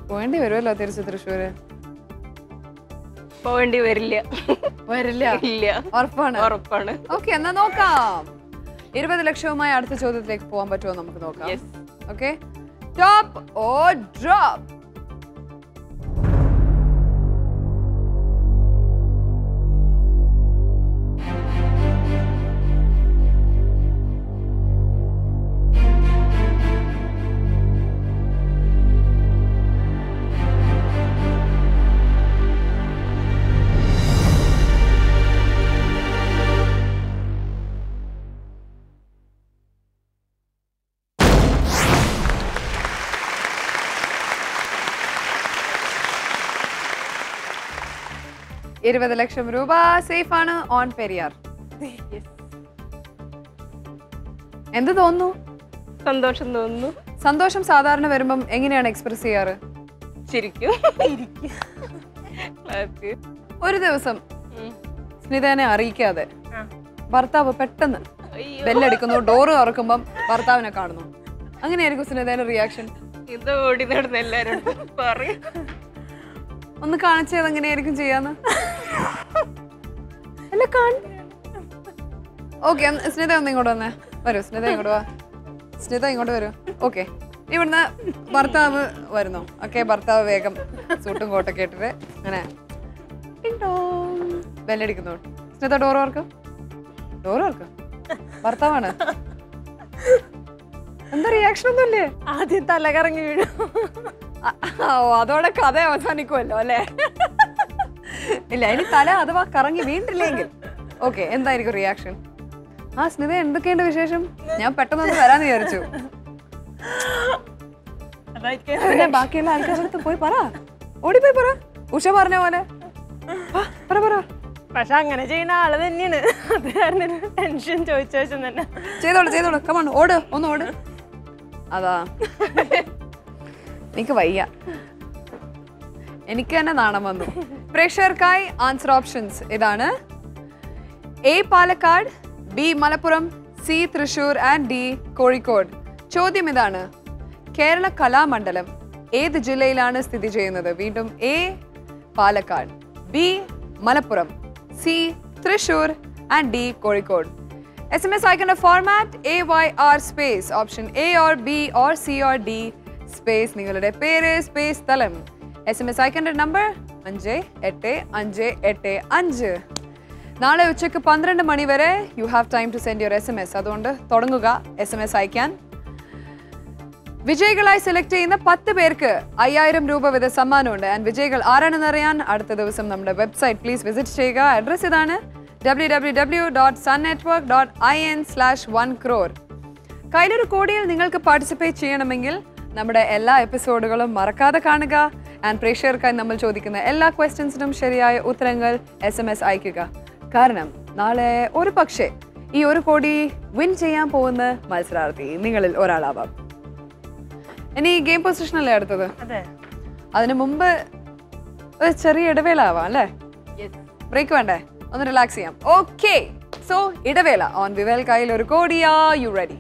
പോകേണ്ടി വരുമല്ലോ തിരിച്ച് തൃശ്ശൂര് പോവേണ്ടി വരില്ല വരില്ല ഇല്ല ഉറപ്പാണ് ഉറപ്പാണ് ഓക്കെ എന്നാ നോക്കാം ഇരുപത് ലക്ഷവുമായി അടുത്ത ചോദ്യത്തിലേക്ക് പോകാൻ പറ്റുമോ നമുക്ക് നോക്കാം yes okay top or drop ഇരുപത് ലക്ഷം രൂപ സേഫ് ആണ് ഓൺ പെരിയാർ എന്ത് തോന്നുന്നു സന്തോഷം തോന്നുന്നു സന്തോഷം സാധാരണ വരുമ്പം എങ്ങനെയാണ് എക്സ്പ്രസ് ചെയ്യാറ് ശരിക്കും Clap. ഒരു ദിവസം ഉം. സ്മിതനെ അറിയിക്കാതെ ആ. ഭർത്താവ് പെട്ടെന്ന് അയ്യോ ബെല്ലടിക്കുന്നു ഡോറ് തുറക്കുമ്പം ഭർത്താവിനെ കാണുന്നു അങ്ങനെയായിരിക്കും സ്മിതയുടെ റിയാക്ഷൻ ഇത് ഓടി നടന്ന എല്ലാരും പറയും ഒന്ന് കാണിച്ചത് എങ്ങനെയായിരിക്കും ചെയ്യാന്ന് അല്ല കാണ ഓക്കെ സ്നിത ഒന്ന് ഇങ്ങോട്ട് വന്നേ വരൂ സ്നിത ഇങ്ങോട്ട് വാ സ്നിത ഇങ്ങോട്ട് വരൂ ഓക്കെ ഇവിടുന്ന് ഭർത്താവ് വരുന്നു ഓക്കെ ഭർത്താവ് വേഗം സൂട്ടും കോട്ടൊക്കെ ഇട്ടിട്ട് അങ്ങനെ ടിങ് ടോങ്. ബെല്ലടിക്കുന്നു സ്നിത ഡോർ ഓർക്കും ഡോർ ഓർക്കും ഭർത്താവാണ് എന്താ റിയാക്ഷൻ ഒന്നുമില്ലേ ആദ്യം തല കറങ്ങി വീഴും അ- ഓ അതോടെ കഥ അവസാനിക്കുമല്ലോ അല്ലേ ഇല്ല ഇനി തല അഥവാ കറങ്ങി വീണ്ടില്ലെങ്കിൽ ഓക്കെ എന്തായിരിക്കും റിയാക്ഷൻ ആ സ്മിത എന്തൊക്കെയുണ്ട് വിശേഷം ഞാൻ പെട്ടെന്ന് വരാന്ന് വിചാരിച്ചു അതായിരിക്കും പിന്നെ ബാക്കിയുള്ള ആൾക്കാരുടെ അടുത്ത് പോയി പറ ഓടിപ്പോയി പറ ഉഷ പറഞ്ഞ പോലെ ആ, പറ പറ പക്ഷെ അങ്ങനെ ചെയ്യുന്ന ആള് തന്നെയാണ് അത് കാരണം ടെൻഷൻ ചോദിച്ചു ചോദിച്ചു തന്നെ ചെയ്തോളൂ ചെയ്തോളൂ കമൺ ഓട് ഒന്ന് ഓട് അതാ എനിക്ക് വയ്യ എനിക്ക് തന്നെ നാണം വന്നു പ്രേക്ഷകർക്കായി ആൻസർ ഓപ്ഷൻസ് ഇതാണ് A Palakkad B Malappuram C Thrissur and D Kozhikode ചോദ്യം ഇതാണ് കേരള കലാമണ്ഡലം ഏത് ജില്ലയിലാണ് സ്ഥിതി ചെയ്യുന്നത് വീണ്ടും A Palakkad B Malappuram C Thrissur and D Kozhikode S M S അയക്കേണ്ട format A Y R space option A or B or C or D space നിങ്ങളുടെ പേര് സ്പേസ് സ്ഥലം എസ് എം എസ് അയക്കേണ്ട നമ്പർ അഞ്ച് എട്ട് അഞ്ച് എട്ട് അഞ്ച് നാളെ ഉച്ചയ്ക്ക് പന്ത്രണ്ട് മണി വരെ you have time to send your S M S അതുകൊണ്ട് തുടങ്ങുക എസ് എം എസ് അയക്കാൻ വിജയികളായി സെലക്ട് ചെയ്യുന്ന പത്ത് പേർക്ക് അയ്യായിരം രൂപ വീത സമ്മാനമുണ്ട് ആൻഡ് വിജയികൾ ആരാണെന്ന് അറിയാൻ അടുത്ത ദിവസം നമ്മുടെ വെബ്സൈറ്റ് പ്ലീസ് വിസിറ്റ് ചെയ്യുക അഡ്രസ് ഇതാണ് W W W dot sun network dot I N slash one crore കയ്യിലൊരു കോടിയിൽ നിങ്ങൾക്ക് പാർട്ടിസിപ്പേറ്റ് ചെയ്യണമെങ്കിൽ നമ്മുടെ എല്ലാ എപ്പിസോഡുകളും മറക്കാതെ കാണുക ആൻഡ് പ്രേക്ഷകർക്കായി നമ്മൾ ചോദിക്കുന്ന എല്ലാ ക്വസ്റ്റ്യൻസിനും ശരിയായ ഉത്തരങ്ങൾ എസ് എം എസ് അയക്കുക കാരണം നാളെ ഒരു പക്ഷേ ഈ ഒരു കോടി വിൻ ചെയ്യാൻ പോകുന്ന മത്സരാർത്ഥി നിങ്ങളിൽ ഒരാളാവാം ഇനി ഗെയിം പൊസിഷൻ അല്ലേ അടുത്തത് അതെ അതിനു മുമ്പ് ഒരു ചെറിയ ഇടവേള ആവാം അല്ലേ ബ്രേക്ക് വേണ്ടേ ഒന്ന് റിലാക്സ് ചെയ്യാം ഓക്കെ സോ ഇടവേള ഓൺ വിവൽ കയ്യിൽ ഒരു കോടിയാ you ready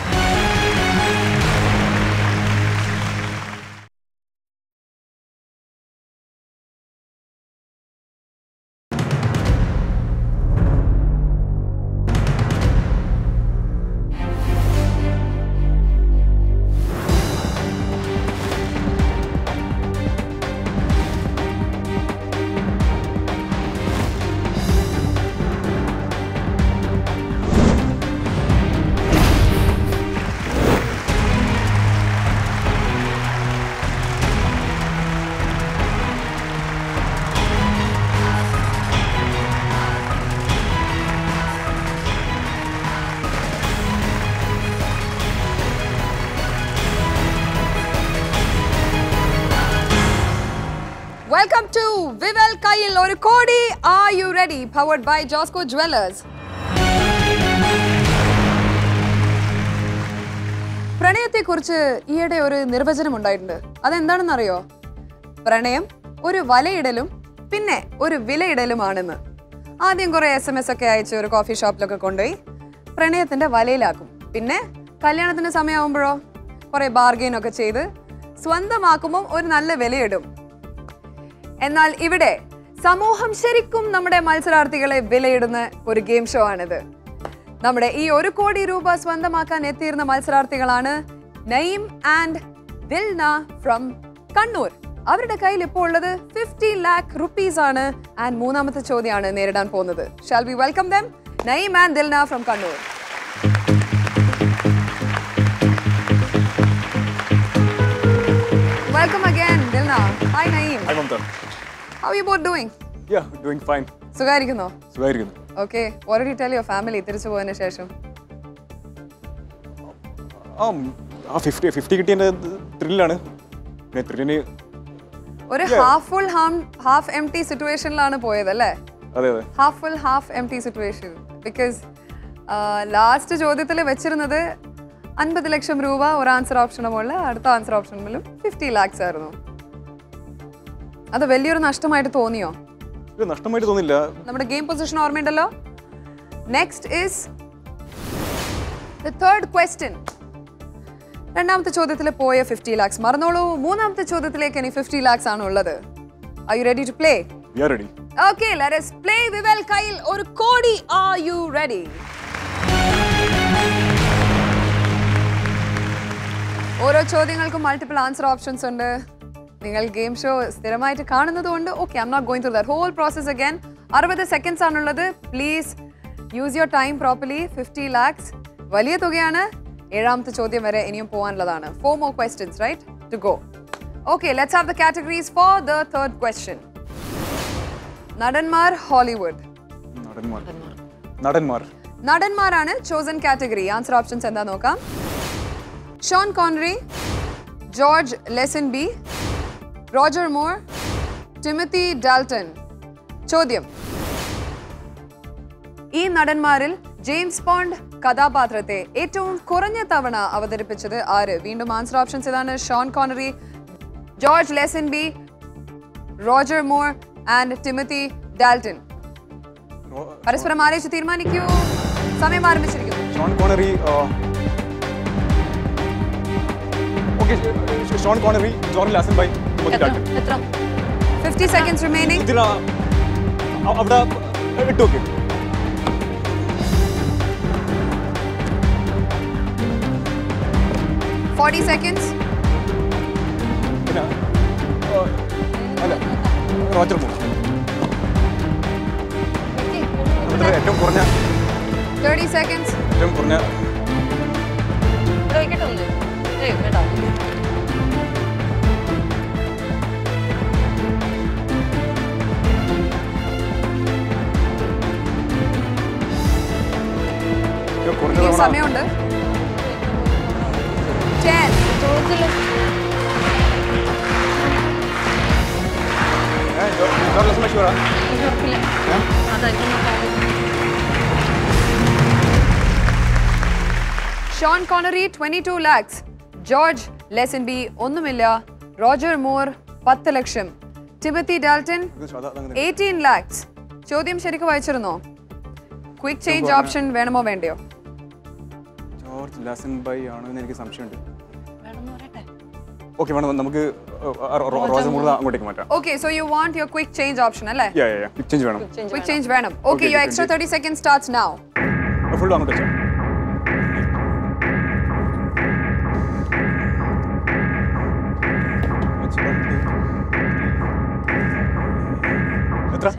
welcome to Vivel കയ്യിൽ ഒരു കോടി are you ready powered by Josco jewellers പ്രണയത്തെക്കുറിച്ച് ഈയിടെ ഒരു നിർവചനം ഉണ്ടായിട്ടുണ്ട് അതെന്താണെന്ന് അറിയോ പ്രണയം ഒരു വലയിടലും പിന്നെ ഒരു വിലയിടലുമാണെന്ന് ആദ്യം കുറെ എസ് എം എസ് ഒക്കെ അയച്ച് ഒരു കോഫി ഷോപ്പിലൊക്കെ കൊണ്ടുപോയി പ്രണയത്തിന്റെ വലയിലാക്കും പിന്നെ കല്യാണത്തിന്റെ സമയമാകുമ്പോഴോ കുറെ ബാർഗെയിൻ ഒക്കെ ചെയ്ത് സ്വന്തമാക്കുമ്പോൾ ഒരു നല്ല വിലയിടും എന്നാൽ ഇവിടെ സമൂഹം ശരിക്കും നമ്മുടെ മത്സരാർത്ഥികളെ വിലയിടുന്ന ഒരു ഗെയിം ഷോ ആണിത് നമ്മുടെ ഈ ഒരു കോടി രൂപ സ്വന്തമാക്കാൻ എത്തിയിരുന്ന മത്സരാർത്ഥികളാണ് നയിം ആൻഡ് ദിൽന ഫ്രം കണ്ണൂർ അവരുടെ കയ്യിൽ ഇപ്പോൾ ഉള്ളത് ഫിഫ്റ്റി ലാക്ക് റുപ്പീസ് ആണ് ആൻഡ് മൂന്നാമത്തെ ചോദ്യമാണ് നേരിടാൻ പോകുന്നത് shall be welcome them Naeem and Dilna from Kannur welcome again Dilna hi Naeem Hi, Mamta. How you both doing Yeah, doing fine. സുഖായിരിക്കുന്നോ സുഖമായിരിക്കുന്നു okay already tell your family തിരിച്ചു പോയതിനു ശേഷം ആ ഉം, ആ ഫിഫ്റ്റി ഫിഫ്റ്റി കിട്ടിയതിൻ്റെ ത്രില്ലാണ് പിന്നെ ത്രില്ലിന് ഒരു half full half M T സിറ്റുവേഷനിലാണ് പോയത് അല്ലേ അതെ അതെ half full half M T situation because last ചോദ്യത്തിൽ വെച്ചിരുന്നത് അൻപത് ലക്ഷം രൂപ ഒരു ആൻസർ ഓപ്ഷനുമുള്ള അടുത്ത ആൻസർ ഓപ്ഷനിലും ഫിഫ്റ്റി ലാക്സ് ആയിരുന്നു അത് വലിയൊരു നഷ്ടമായിട്ട് തോന്നിയോ ഇത് നഷ്ടമായിട്ട് തോന്നില്ല നമ്മുടെ ഗെയിം പൊസിഷൻ ഓർമ്മയുണ്ടല്ലോ next is the third question രണ്ടാമത്തെ ചോദ്യത്തിൽ പോയ ഫിഫ്റ്റി ലാക്സ് മറന്നോളൂ മൂന്നാമത്തെ ചോദ്യത്തിലേക്ക് ഇനി ഫിഫ്റ്റി ലാക്സ് ആണ് ഉള്ളത് I you ready to play we are ready okay let us play Vivel കയ്യിൽ ഒരു കോടി ആർ യു റെഡി ഓരോ ചോദ്യങ്ങൾക്കും മൾട്ടിപ്പിൾ ആൻസർ ഓപ്ഷൻസ് ഉണ്ട് നിങ്ങൾ ഗെയിം ഷോ സ്ഥിരമായിട്ട് കാണുന്നത് കൊണ്ട് okay I'm not going through that whole process again അറുപത് സെക്കൻഡ്സ് ആണുള്ളത് please use your time properly fifty lakhs വലിയ തുകയാണ് ഏഴാമത്തെ ചോദ്യം വരെ ഇനിയും പോകാനുള്ളതാണ് four more questions right to go okay let's have the categories for the third question നടന്മാർ ഹോളിവുഡ് നടന്മാർ നടന്മാർ നടന്മാരാണ് ചോസൻ കാറ്റഗറി ആൻസർ ഓപ്ഷൻസ് എന്താ നോക്കാം Sean Connery George Lazenby Roger Moore Timothy Dalton ചോദ്യം ഈ നടന്മാരിൽ ജെയിംസ് ബോണ്ട് കഥാപാത്രത്തെ ഏറ്റവും കുറഞ്ഞ തവണ അവതരിപ്പിച്ചത് ആര് വീണ്ടും ആൻസർ ഓപ്ഷൻസ് ഇതാണ് Sean Connery George Lazenby Roger Moore and Timothy Dalton പരസ്പരം ആലോചിച്ച് തീരുമാനിക്കൂ സമയം ആരംഭിച്ചിരിക്കുന്നു Sean Connery okay Sean Connery John Lazenby Timothy Dalton എത്ര ഫിഫ്റ്റി സെക്കൻഡ്സ് റിമൈനിങ് ഇതിന് ആ- അ- അവിടെ ഇട്ട് നോക്ക് ഫോർട്ടി സെക്കൻഡ്സ് പിന്നെ ആ, അല്ല റോജർ മൂർ നമ്മുടെ ഏറ്റവും കുറഞ്ഞ തേർട്ടി സെക്കൻഡ്സ് ഏറ്റവും കുറഞ്ഞ ചോദിക്കട്ടെ ഒന്ന് ഏയ് കേട്ടോ ഏറ്റവും കുറഞ്ഞ ഇനിയും തവണ സമയമുണ്ട് ടെൻ ചോദിച്ചില്ല ഏ, ജോ- ജോൺ ലാസൻ ബൈ ഷുവറാ? എനിക്ക് ഉറപ്പില്ല ഏ? അതായിരിക്കും Sean Connery twenty two lakhs George Lazenby ഒന്നുമില്ല റോജർ മോർ പത്ത് ലക്ഷം ടിബത്തി ഡാൽട്ടൺ ഇത് സാധാ അങ്ങനെ എയ്റ്റീൻ ലാക്സ് ചോദ്യം ശരിക്കും വായിച്ചിരുന്നോ ക്വിക്ക് ചേഞ്ച് ഓപ്ഷൻ വേണമോ വേണ്ടയോ ജോർജ് ലാസൻ ബൈ ആണോ എന്ന് എനിക്ക് സംശയമുണ്ട് വേണമെന്ന് പറയട്ടെ ഓക്കെ വേണം നമുക്ക് റോജർ മൂർ അങ്ങോട്ടേക്ക് മാറ്റാം okay so you want your quick change option അല്ലേ യാ യാ ചേഞ്ച് വേണം ക്വിക്ക് ചേഞ്ച് വേണം okay Okay, your okay, extra okay. Thirty second starts now full അങ്ങോട്ട് വെച്ചോ എത്ര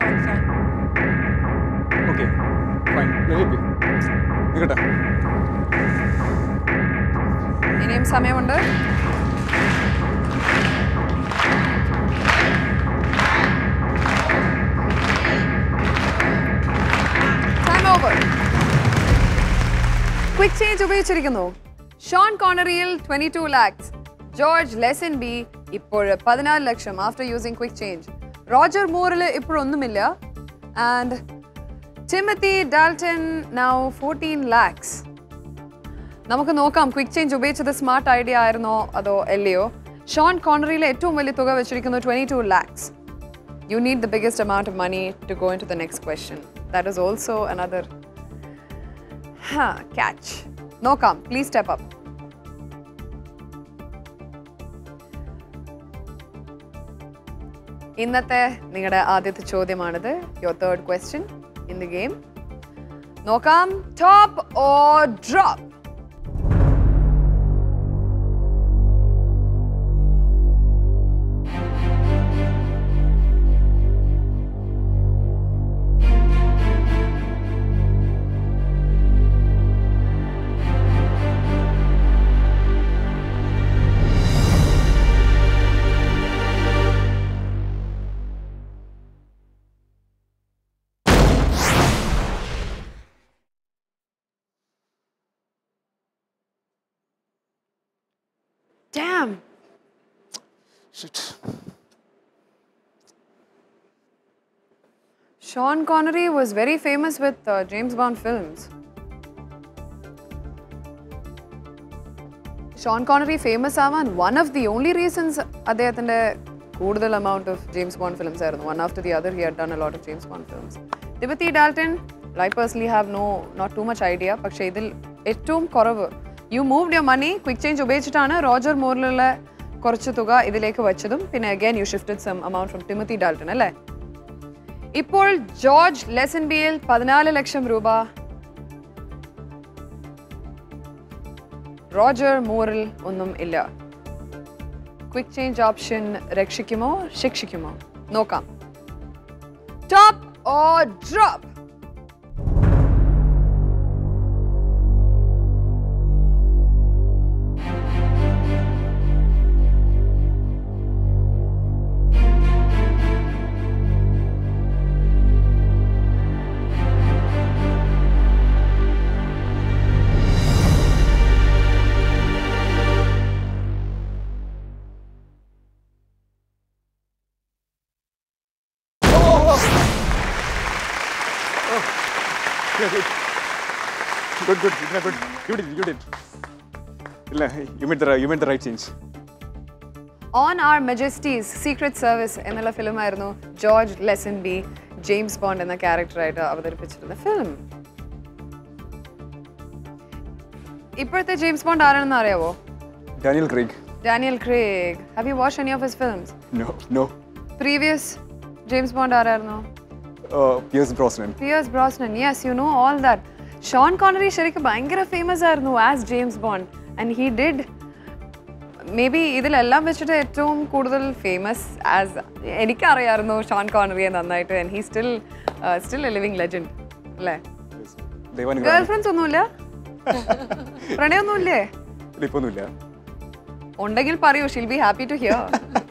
ഓക്കെ ഫൈൻ നിൽക്കട്ടെ ഇനിയും സമയമുണ്ട് Time over. ക്വിക്ക് ചേഞ്ച് ഉപയോഗിച്ചിരിക്കുന്നു ഷോൺ കോണറിയിൽ twenty two lakhs George Lazenby ഇപ്പോൾ പതിനാല് ലക്ഷം after using quick change Roger മൂറിൽ ഇപ്പോഴൊന്നുമില്ല and Timothy Dalton now fourteen lakhs നമുക്ക് നോക്കാം ക്വിക്ക് ചേഞ്ച് ഉപയോഗിച്ചത് സ്മാർട്ട് ഐഡിയ ആയിരുന്നോ അതോ അല്ലയോ ഷോൺ കോണറിയിലെ ഏറ്റവും വലിയ തുക വെച്ചിരിക്കുന്നു twenty two lakhs you need the biggest amount of money to go into the next question. That is also another huh, catch. നോക്കാം പ്ലീസ് സ്റ്റെപ്പ് അപ്പ് ഇന്നത്തെ നിങ്ങളുടെ ആദ്യത്തെ ചോദ്യമാണിത് your third question in the game നോക്കാം top or drop Damn. Shit. Sean Connery was very famous with uh, James Bond films. Sean Connery famous ആവാൻ one of the only reasons അദ്ദേഹത്തിൻ്റെ കൂടുതൽ amount of James Bond films ആയിരുന്നു one after the other he had done a lot of James Bond films Timothy Dalton I personally have no not too much idea പക്ഷേ ഇതിൽ ഏറ്റവും കുറവ് you moved your money quick change ഉപയോഗിച്ചിട്ടാണ് Roger മോറിലുള്ള കുറച്ച് തുക ഇതിലേക്ക് വെച്ചതും പിന്നെ again you shifted some amount from Timothy Dalton അല്ലേ ഇപ്പോൾ ജോർജ് ലെസൻ ബിയിൽ പതിനാല് ലക്ഷം രൂപ റോജർ മോറിൽ ഒന്നും ഇല്ല ക്വിക്ക് ചേഞ്ച് ഓപ്ഷൻ രക്ഷിക്കുമോ ശിക്ഷിക്കുമോ നോക്കാം top or drop Yeah, good. Good, good. Idna good. You did, you did. ഇല്ല you made the you made the right change on her majesty's secret service എന്നുള്ള ഫിലിമായിരുന്നു George Lazenby James Bond എന്ന ക്യാരക്ടറായിട്ട് അവതരിപ്പിച്ചിരുന്ന film ഇപ്പോഴത്തെ James Bond ആരാണെന്ന് അറിയാവോ Daniel Craig Daniel Craig have you watch any of his films no no previous James Bond ആരായിരുന്നു Pierce Brosnan Pierce Brosnan yes you know all that Sean Connery ശരിക്കും ഭയങ്കര famous ആയിരുന്നു as James Bond and he did may be ഇതിലെല്ലാം വെച്ചിട്ട് ഏറ്റവും കൂടുതൽ famous as എനിക്കറിയായിരുന്നു Sean കോണറിയെ നന്നായിട്ട് and he still still a living legend അല്ലേ ഗേൾ ദൈവാനുഗ്രഹം ഫ്രണ്ട്സ് ഒന്നുമില്ല പ്രണയമൊന്നുമില്ലേ ഇപ്പൊന്നുമില്ല ഉണ്ടെങ്കിൽ പറയൂ shall be happy to hear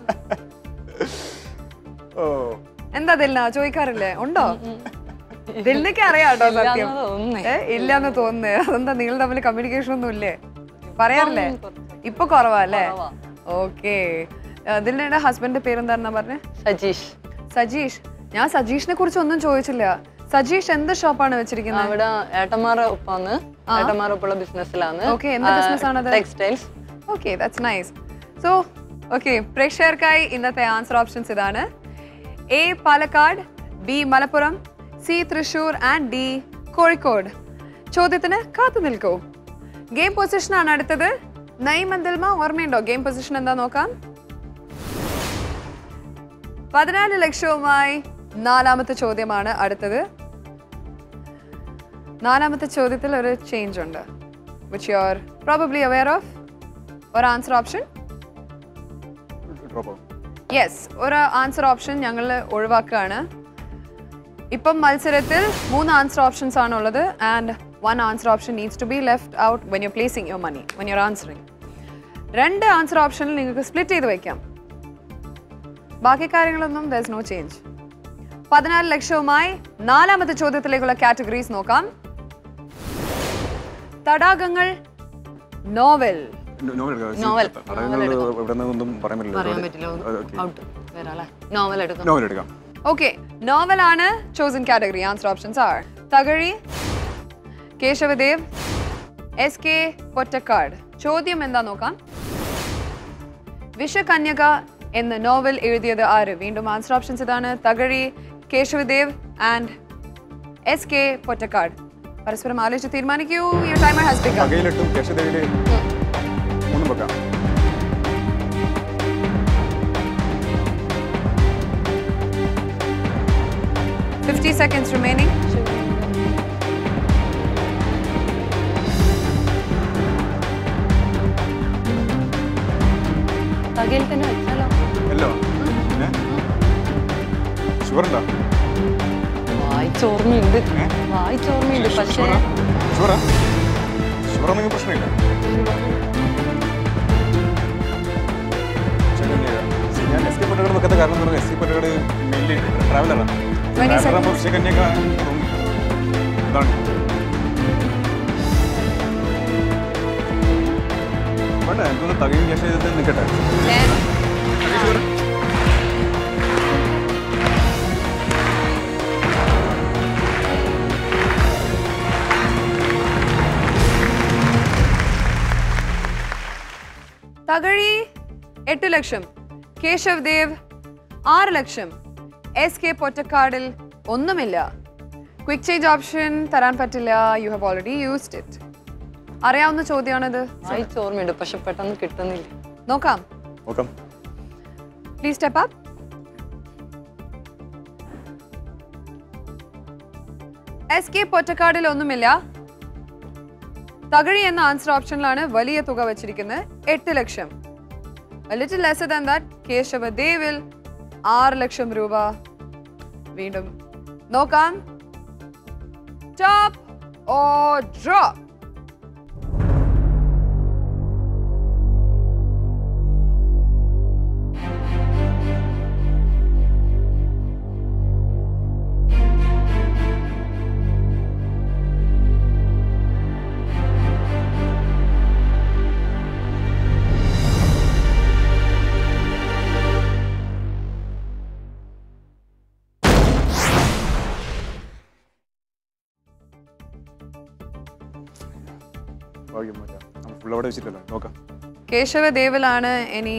ഓ എന്താ ദിൽന ചോദിക്കാറില്ലേ ഉണ്ടോ ദിൽനയ്ക്ക് അറിയാട്ടോ സത്യം ഇല്ലാന്ന് തോന്നുന്നേ. ഏ, ഇല്ലാന്ന് തോന്നുന്നേ അതെന്താ നിങ്ങൾ തമ്മിൽ കമ്മ്യൂണിക്കേഷൻ ഒന്നും ഇല്ലേ പറയാറില്ലേ ഇപ്പൊ കുറവാ അല്ലേ കുറവാ. ഓക്കെ ദിൽനയുടെ ഹസ്ബൻഡിന്റെ പേരെന്താണെന്നാ പറഞ്ഞേ സജീഷ് സജീഷ് ഞാൻ സജീഷിനെ കുറിച്ച് ഒന്നും ചോദിച്ചില്ല സജീഷ് എന്ത് ഷോപ്പാണ് വെച്ചിരിക്കുന്നത് അവിടെ ഏട്ടന്മാരെ ഒപ്പാന്ന് ഏട്ടന്മാരെ ഒപ്പമുള്ള ബിസിനസ്സിലാണ് Okay, എന്ത് business ആണത്? Textiles okay that's nice so okay പ്രേക്ഷകർക്കായി ഇന്നത്തെ ആൻസർ ഓപ്ഷൻസ് ഇതാണ് A Palakkad B Malappuram C Thrissur and D Kozhikode ചോദ്യത്തിന് കാത്തു നിൽക്കൂ ഗെയിം പൊസിഷൻ ആണ് അടുത്തത് നൈമന്തിൽമ ഓർമ്മയുണ്ടോ ഗെയിം പൊസിഷൻ എന്താ നോക്കാം പതിനാല് ലക്ഷവുമായി നാലാമത്തെ ചോദ്യമാണ് അടുത്തത് നാലാമത്തെ ചോദ്യത്തിൽ ഒരു ചേഞ്ച് ഉണ്ട് which you are probably aware of ഒരു ആൻസർ ഓപ്ഷൻ ഡ്രോപ്പ് ആവും യെസ് ഒരു ആൻസർ ഓപ്ഷൻ ഞങ്ങൾ ഒഴിവാക്കുകയാണ് ഇപ്പം മത്സരത്തിൽ മൂന്ന് ആൻസർ ഓപ്ഷൻസ് ആണ് ഉള്ളത് and one answer option needs to be left out when you placing your money when you're answering രണ്ട് ആൻസർ ഓപ്ഷനിൽ നിങ്ങൾക്ക് സ്പ്ലിറ്റ് ചെയ്ത് വയ്ക്കാം ബാക്കി കാര്യങ്ങളൊന്നും ദർ നോ ചേഞ്ച് പതിനാല് ലക്ഷവുമായി നാലാമത്തെ ചോദ്യത്തിലേക്കുള്ള കാറ്റഗറീസ് നോക്കാം തടാകങ്ങൾ നോവൽ നോവൽ. ഇവിടെ നിന്നൊന്നും പറയാൻ പറയാൻ പറ്റില്ല പറ്റില്ല ഔട്ട് വരാം അല്ലേ നോവൽ എടുക്കാം നോവൽ എടുക്കാം ഓക്കെ നോവലാണ് chosen category answer options are Thakazhi Kesavadev S K Pottekkatt ചോദ്യം എന്താ നോക്കാം വിഷകന്യക എന്ന നോവൽ എഴുതിയത് ആര് വീണ്ടും ആൻസർ ഓപ്ഷൻസ് ഇതാണ് Thakazhi Kesavadev and S K Pottekkatt പരസ്പരം ആലോചിച്ച് തീരുമാനിക്കൂ യുവർ ടൈമർ ഹാസ് ബിക്കം പകയിലിട്ടും കേശദേവില് മൂന്നും വെക്കാം ഫിഫ്റ്റി സെക്കൻഡ്സ് റിമൈനിങ് തകയിൽ തന്നെ വെച്ചാലോ അല്ലോ ഷുഗർ ഉണ്ടോ വായിച്ചോർമ്മയുണ്ട് ഏ? വായിച്ചോർമ്മയുണ്ട് പക്ഷേ ഷുഗറാ ഷുഗറാ ഷുഗർ ഒന്നും പ്രശ്നമില്ല പക്ഷേ ഞാൻ എസ് കെ പൊറ്റക്കാട് വെക്കാത്ത കാരണം എന്ന് പറഞ്ഞാൽ എസ് കെ പൊറ്റക്കാട് മെയിൻലി ട്രാവലറാണ് 20 seconds. ട്രാവലറാകുമ്പോൾ ഉച്ചക്കന്യൊക്കെ ഇതാണ് വേണ്ട എനിക്കൊന്ന് തകയും ക്യാഷ് ചെയ്തിട്ട് നിൽക്കട്ടെ തകഴി ഷുഗർ തകഴി എട്ട് ലക്ഷം കേശവ് ദേവ് ആറ് ലക്ഷം എസ് കെ പൊറ്റക്കാടിൽ ഒന്നുമില്ല ക്വിക്ക് ചേഞ്ച് ഓപ്ഷൻ തരാൻ പറ്റില്ല you have already used it അറിയാവുന്ന ചോദ്യമാണിത് വായിച്ചോർമ്മയുണ്ട് പക്ഷെ പെട്ടെന്ന് കിട്ടുന്നില്ല നോക്കാം നോക്കാം please step up S K പൊറ്റക്കാടിൽ ഒന്നുമില്ല തകഴി എന്ന ആൻസർ ഓപ്ഷനിലാണ് വലിയ തുക വെച്ചിരിക്കുന്നത് എട്ട് ലക്ഷം ലിറ്റിൽ ലെസർ ദാൻ ദാറ്റ് കേശവ ദേവിൽ ആറ് ലക്ഷം രൂപ വീണ്ടും നോക്കാം ടോപ്പ് ഓ ഡ്രോപ്പ് ഭാഗ്യം മാറ്റാം നമ്മൾ ഫുൾ അവിടെ വെച്ചിട്ടല്ലോ നോക്കാം കേശവദേവിലാണ് ഇനി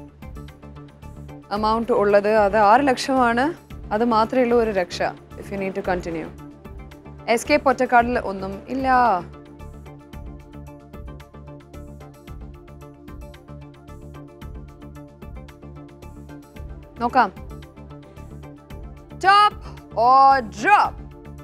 എമൗണ്ട് ഉള്ളത് അത് ആറ് ലക്ഷമാണ് അത് മാത്രമേ ഉള്ളൂ ഒരു രക്ഷ if you need to continue S K പൊറ്റക്കാടിൽ ഒന്നും ഇല്ല നോക്കാം ടോപ്പ് ഓർ ഡ്രോപ്പ്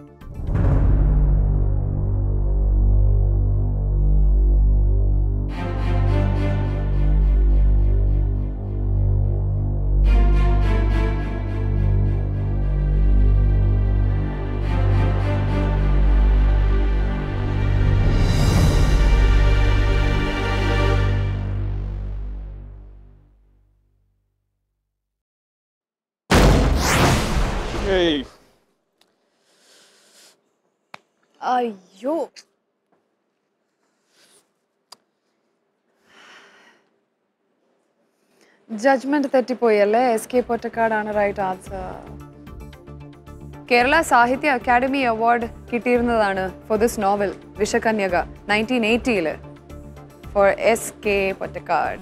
ഏയ് അയ്യോ ജഡ്ജ്മെന്റ് തെറ്റിപ്പോയി അല്ലേ എസ് കെ പൊറ്റക്കാടാണ് right answer Kerala Sahitya Akademi award കിട്ടിയിരുന്നതാണ് for this novel Vishakanyaka nineteen എയ്റ്റിയിൽ ഫോർ എസ് കെ പൊറ്റക്കാട്